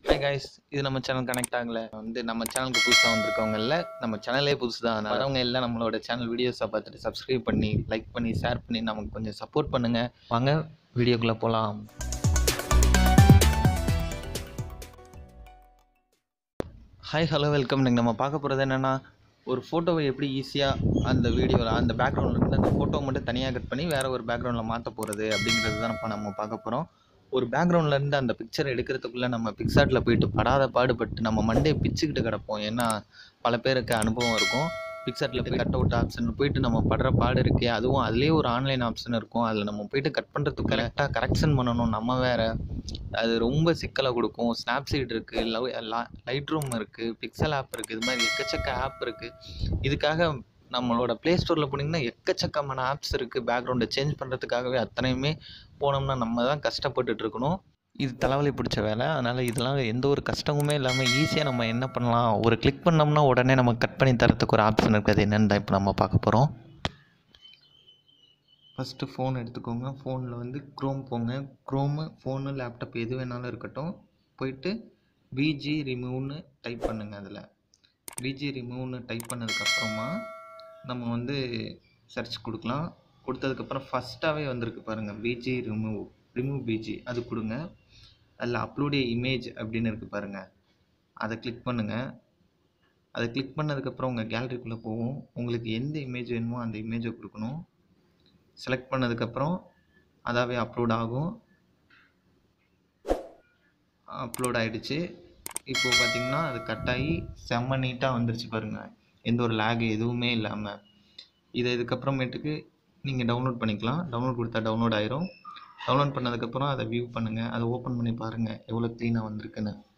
hi guys இது நம்ம channel connect ஆகல வந்து நம்ம சேனலுக்கு புதுசாக வந்திருக்கவங்க இல்லை நம்ம சேனலே புதுசு தான் வரவங்க எல்லாம் நம்மளோட சேனல் வீடியோஸை பார்த்துட்டு சப்ஸ்கிரைப் பண்ணி லைக் பண்ணி ஷேர் பண்ணி நமக்கு கொஞ்சம் சப்போர்ட் பண்ணுங்கள் வாங்க வீடியோக்குள்ளே போகலாம் ஹாய் ஹலோ வெல்கம் இன்னைக்கு நம்ம பார்க்க போகிறது என்னென்னா ஒரு ஃபோட்டோவை எப்படி ஈஸியாக அந்த வீடியோவில் அந்த பேக்ரவுண்டில் இருந்து அந்த ஃபோட்டோ மட்டும் தனியாக கட் பண்ணி வேறு ஒரு பேக்ரவுண்டில் மாற்ற போகிறது அப்படிங்கிறது தான் இப்போ நம்ம பார்க்க போகிறோம் ஒரு பேக்ரவுண்டில் இருந்து அந்த பிக்சர் எடுக்கிறதுக்குள்ளே நம்ம பிக்சார்ட்டில் போயிட்டு படாத பாடுபட்டு நம்ம மண்டே பிச்சுக்கிட்டு கிடப்போம் ஏன்னா பல பேருக்கு அனுபவம் இருக்கும் பிக்சார்ட்டில் போய் கட் அவுட் ஆப்ஷன் போயிட்டு நம்ம படுற பாடு இருக்கே அதுவும் அதுலேயே ஒரு ஆன்லைன் ஆப்ஷன் இருக்கும் அதில் நம்ம போயிட்டு கட் பண்ணுறதுக்கு கரெக்டாக கரெக்ஷன் பண்ணணும் நம்ம வேறு அது ரொம்ப சிக்கலை கொடுக்கும் ஸ்னாப்சீட் இருக்குது லவ் லைட் ரூம் இருக்குது பிக்சல் ஆப் இருக்குது இது மாதிரி எக்கச்சக்க ஆப் இருக்குது இதுக்காக நம்மளோட ப்ளே ஸ்டோரில் போனீங்கன்னா எக்கச்சக்கமான ஆப்ஸ் இருக்குது பேக்ரவுண்டை சேஞ்ச் பண்ணுறதுக்காகவே அத்தனையுமே போனோம்னா நம்ம தான் கஷ்டப்பட்டுட்டு இருக்கணும் இது தலைவலி பிடிச்ச வேலை அதனால் இதெல்லாம் எந்த ஒரு கஷ்டமுமே இல்லாமல் ஈஸியாக நம்ம என்ன பண்ணலாம் ஒரு கிளிக் பண்ணோம்னா உடனே நம்ம கட் பண்ணி தரத்துக்கு ஒரு ஆப்ஷன் இருக்குது அது என்னென்னு தான் இப்போ நம்ம பார்க்க போகிறோம் ஃபஸ்ட்டு ஃபோன் எடுத்துக்கோங்க ஃபோனில் வந்து க்ரோம் போங்க க்ரோமு ஃபோனு லேப்டாப் எது வேணாலும் இருக்கட்டும் போயிட்டு பிஜி ரிமூவ்னு டைப் பண்ணுங்கள் அதில் பிஜி ரிமூவ்னு டைப் பண்ணதுக்கப்புறமா நம்ம வந்து சர்ச் கொடுக்கலாம் கொடுத்ததுக்கப்புறம் ஃபஸ்ட்டாகவே வந்திருக்கு பாருங்கள் பிஜி ரிமூவ் ரிமூவ் பிஜி அது கொடுங்க அதில் அப்லோடிய இமேஜ் அப்படின்னு இருக்குது பாருங்கள் அதை கிளிக் பண்ணுங்கள் அதை கிளிக் பண்ணதுக்கப்புறம் உங்கள் கேலரிக்குள்ளே போகும் உங்களுக்கு எந்த இமேஜ் வேணுமோ அந்த இமேஜை கொடுக்கணும் செலக்ட் பண்ணதுக்கப்புறம் அதாவே அப்லோட் ஆகும் அப்லோட் ஆகிடுச்சு இப்போது பார்த்தீங்கன்னா அது கட் ஆகி செம்ம நீட்டாக வந்துருச்சு பாருங்கள் எந்த ஒரு லேக் எதுவுமே இல்லாமல் இதை இதுக்கப்புறமேட்டுக்கு நீங்கள் டவுன்லோட் பண்ணிக்கலாம் டவுன்லோட் கொடுத்தா டவுன்லோட் ஆயிரும் டவுன்லோட் பண்ணதுக்கப்புறம் அதை வியூ பண்ணுங்கள் அதை ஓப்பன் பண்ணி பாருங்கள் எவ்வளோ க்ளீனாக வந்திருக்குன்னு